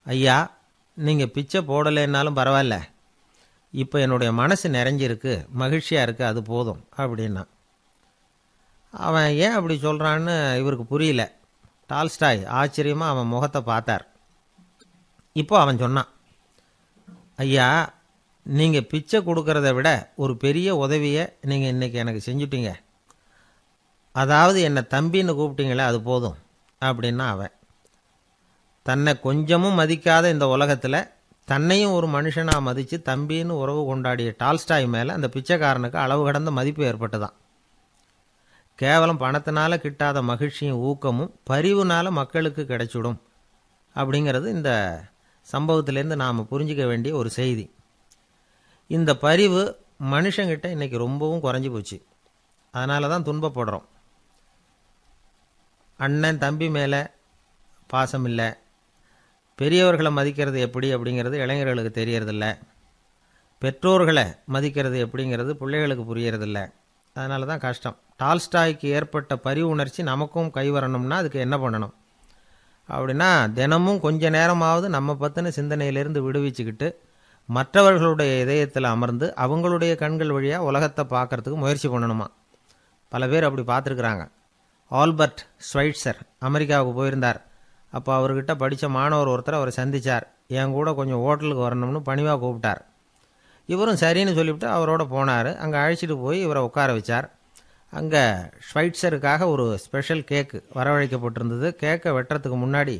ஐயா நீங்கள் பிச்சை போடலைன்னாலும் பரவாயில்ல இப்போ என்னுடைய மனசு நிறைஞ்சிருக்கு மகிழ்ச்சியாக இருக்குது அது போதும் அப்படின்னா அவன் ஏன் அப்படி சொல்கிறான்னு இவருக்கு புரியல டால்ஸ்டாய் ஆச்சரியமாக அவன் முகத்தை பார்த்தார் இப்போ அவன் சொன்னான் ஐயா நீங்கள் பிச்சை கொடுக்கறத விட ஒரு பெரிய உதவியை நீங்கள் இன்றைக்கி எனக்கு செஞ்சுட்டீங்க அதாவது என்னை தம்பின்னு கூப்பிட்டீங்களே அது போதும் அப்படின்னா அவன் தன்னை கொஞ்சமும் மதிக்காத இந்த உலகத்தில் தன்னையும் ஒரு மனுஷனாக மதித்து தம்பின்னு உறவு கொண்டாடிய டால்ஸ்டாய் மேலே அந்த பிச்சைக்காரனுக்கு அளவு கடந்த மதிப்பு ஏற்பட்டுதான் கேவலம் பணத்தினால கிட்டாத மகிழ்ச்சியும் ஊக்கமும் பரிவுனால மக்களுக்கு கிடைச்சிடும் அப்படிங்கிறது இந்த சம்பவத்திலேருந்து நாம் புரிஞ்சிக்க வேண்டிய ஒரு செய்தி இந்த பரிவு மனுஷங்கிட்ட இன்றைக்கி ரொம்பவும் குறைஞ்சி போச்சு அதனால தான் துன்பப்படுறோம் அண்ணன் தம்பி மேலே பாசம் இல்லை பெரியவர்களை மதிக்கிறது எப்படி அப்படிங்கிறது இளைஞர்களுக்கு தெரியறதில்ல பெற்றோர்களை மதிக்கிறது எப்படிங்கிறது பிள்ளைகளுக்கு புரியறதில்ல அதனால தான் கஷ்டம் டால்ஸ்டாய்க்கு ஏற்பட்ட பரிவு உணர்ச்சி நமக்கும் கை வரணும்னா அதுக்கு என்ன பண்ணணும் அப்படின்னா தினமும் கொஞ்ச நேரமாவது நம்ம பற்றின சிந்தனையிலிருந்து விடுவிச்சுக்கிட்டு மற்றவர்களுடைய இதயத்தில் அமர்ந்து அவங்களுடைய கண்கள் வழியாக உலகத்தை பார்க்கறதுக்கு முயற்சி பண்ணணுமா பல பேர் அப்படி பார்த்துருக்குறாங்க ஆல்பர்ட் ஸ்வைட்சர் அமெரிக்காவுக்கு போயிருந்தார் அப்போ அவர்கிட்ட படித்த மாணவர் ஒருத்தர் அவரை சந்தித்தார் என் கூட கொஞ்சம் ஹோட்டலுக்கு வரணும்னு பணிவாக கூப்பிட்டார் இவரும் சரின்னு சொல்லிவிட்டு அவரோட போனார் அங்கே அழைச்சிட்டு போய் இவரை உட்கார வச்சார் அங்கே ஸ்வைட்சருக்காக ஒரு ஸ்பெஷல் கேக்கு வரவழைக்கப்பட்டிருந்தது கேக்கை வெட்டுறதுக்கு முன்னாடி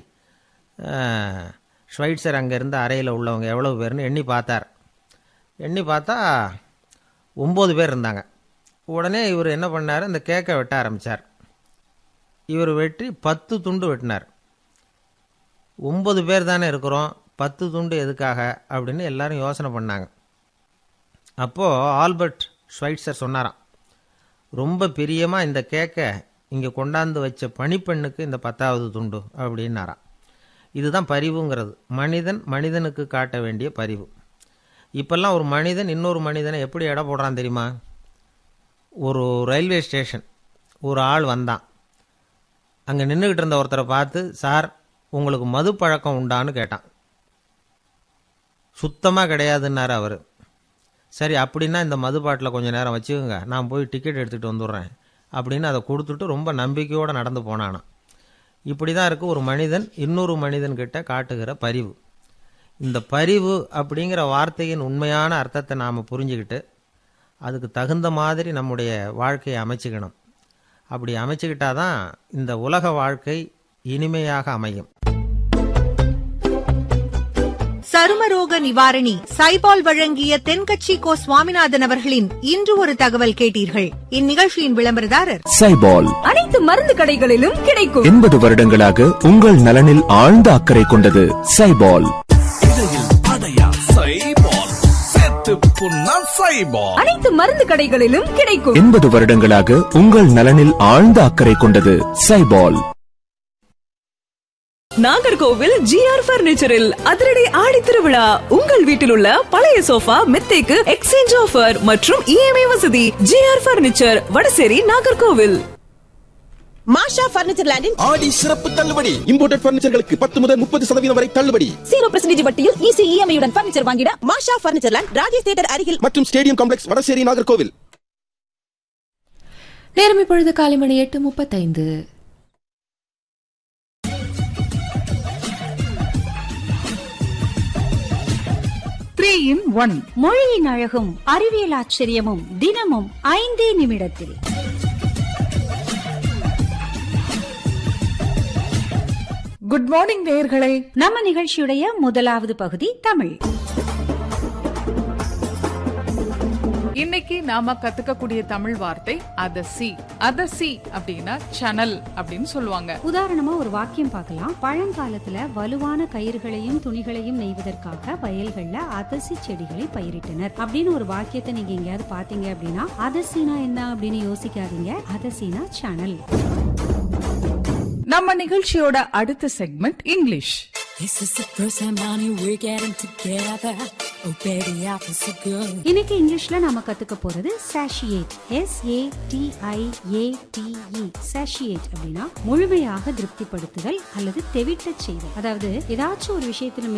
ஸ்வைட்சர் அங்கே இருந்த அறையில் உள்ளவங்க எவ்வளோ பேர்னு எண்ணி பார்த்தார் எண்ணி பார்த்தா ஒம்பது பேர் இருந்தாங்க உடனே இவர் என்ன பண்ணார் இந்த கேக்கை வெட்ட ஆரம்பித்தார் இவர் வெட்டி பத்து துண்டு வெட்டினார் ஒம்பது பேர் தானே இருக்கிறோம் பத்து துண்டு எதுக்காக அப்படின்னு எல்லாரும் யோசனை பண்ணாங்க அப்போது ஆல்பர்ட் ஸ்வைட்சர் சொன்னாராம் ரொம்ப பிரியமாக இந்த கேக்கை இங்கே கொண்டாந்து வச்ச பணிப்பெண்ணுக்கு இந்த பத்தாவது துண்டு அப்படின்னாராம் இதுதான் பரிவுங்கிறது மனிதன் மனிதனுக்கு காட்ட வேண்டிய பரிவு இப்போல்லாம் ஒரு மனிதன் இன்னொரு மனிதனை எப்படி எடை போடுறான் தெரியுமா ஒரு ரயில்வே ஸ்டேஷன் ஒரு ஆள் வந்தான் அங்கே நின்றுக்கிட்டு இருந்த ஒருத்தரை பார்த்து சார் உங்களுக்கு மது பழக்கம் உண்டான்னு கேட்டான் சுத்தமாக கிடையாதுன்னாரு அவர் சரி அப்படின்னா இந்த மது பாட்டில் கொஞ்சம் நேரம் வச்சுக்கோங்க நான் போய் டிக்கெட் எடுத்துகிட்டு வந்துடுறேன் அப்படின்னு அதை கொடுத்துட்டு ரொம்ப நம்பிக்கையோடு நடந்து போனானான் இப்படி தான் இருக்குது ஒரு மனிதன் இன்னொரு மனிதன்கிட்ட காட்டுகிற பரிவு இந்த பரிவு அப்படிங்கிற வார்த்தையின் உண்மையான அர்த்தத்தை நாம் புரிஞ்சுக்கிட்டு அதுக்கு தகுந்த மாதிரி நம்முடைய வாழ்க்கையை அமைச்சுக்கணும் அப்படி அமைச்சுக்கிட்டா தான் இந்த உலக வாழ்க்கை இனிமையாக அமையும் சருமரோக நிவாரணி சைபால் வழங்கிய தென்கட்சி கோ சுவாமிநாதன் அவர்களின் இன்று ஒரு தகவல் கேட்டீர்கள் இந்நிகழ்ச்சியின் விளம்பரதாரர் சைபால் அனைத்து மருந்து கடைகளிலும் கிடைக்கும் எண்பது வருடங்களாக உங்கள் நலனில் ஆழ்ந்த அக்கறை கொண்டது சைபால் அனைத்து மருந்து கடைகளிலும் கிடைக்கும் எண்பது வருடங்களாக உங்கள் நலனில் ஆழ்ந்த அக்கறை கொண்டது சைபால் நாகர்கோவில் ஜிஆர் பர்னிச்சரில் அதிரடி ஆடி திருவிழா உங்கள் வீட்டில் உள்ள பழைய சோஃபா மெத்தைக்கு எக்ஸ்சேஞ்ச் ஆஃபர் மற்றும் இஎம்ஐ வசதி GR furniture Vadasery Nagercoil Masha furniture லேண்டின் ஆடி சிறப்பு தள்ளுபடி இம்போர்ட்டட் பர்னிச்சர்களுக்கு பத்து முதல் முப்பது சதவீதம் வரை தள்ளுபடி ஜீரோ பர்சன்டேஜ் வட்டியில் ஈஸி இஎம்ஐயுடன் பர்னிச்சர் வாங்கிட Masha furniture land Rajesh theatre அருகில் மற்றும் ஸ்டேடியம் காம்ப்ளெக்ஸ் வடசேரி நாகர்கோவில் நேரம் இப்பொழுது காலை மணி எட்டு முப்பத்தைந்து த்ரீ இன் ஒன் மொழியின் அழகும் அறிவியல் ஆச்சரியமும் தினமும் ஐந்தே நிமிடத்தில் குட் மார்னிங் நேயர்களே நம்ம நிகழ்ச்சியுடைய முதலாவது பகுதி தமிழ் இன்னைக்கு நாம கத்துக்கக்கூடிய தமிழ் வார்த்தை அதசி அதசி அப்படின்னா சனல் அப்படின்னு சொல்லுவாங்க உதாரணமா ஒரு வாக்கியம் பார்க்கலாம் பழங்காலத்துல வலுவான கயிறுகளையும் துணிகளையும் நெய்வதற்காக வயல்கள்ல அதசி செடிகளை பயிரிட்டனர் அப்படின்னு ஒரு வாக்கியத்தை நீங்க எங்கேயாவது பாத்தீங்க அப்படின்னா அதசினா என்ன அப்படின்னு யோசிக்காதீங்க அதசினா சனல் நம்ம நிகழ்ச்சியோட அடுத்த segment English This is the first time, honey, we're getting together. Oh, baby, I feel so good. இன்னைக்கு இங்கிலீஷ்ல நாம கத்துக்க போறது satiate S A T I A T E satiate அப்படின்னா முழுமையாக திருப்திப்படுத்துதல் அல்லது தெவிட்டச் செய்தல் அதாவது ஏதாச்சும் ஒரு விஷயத்துல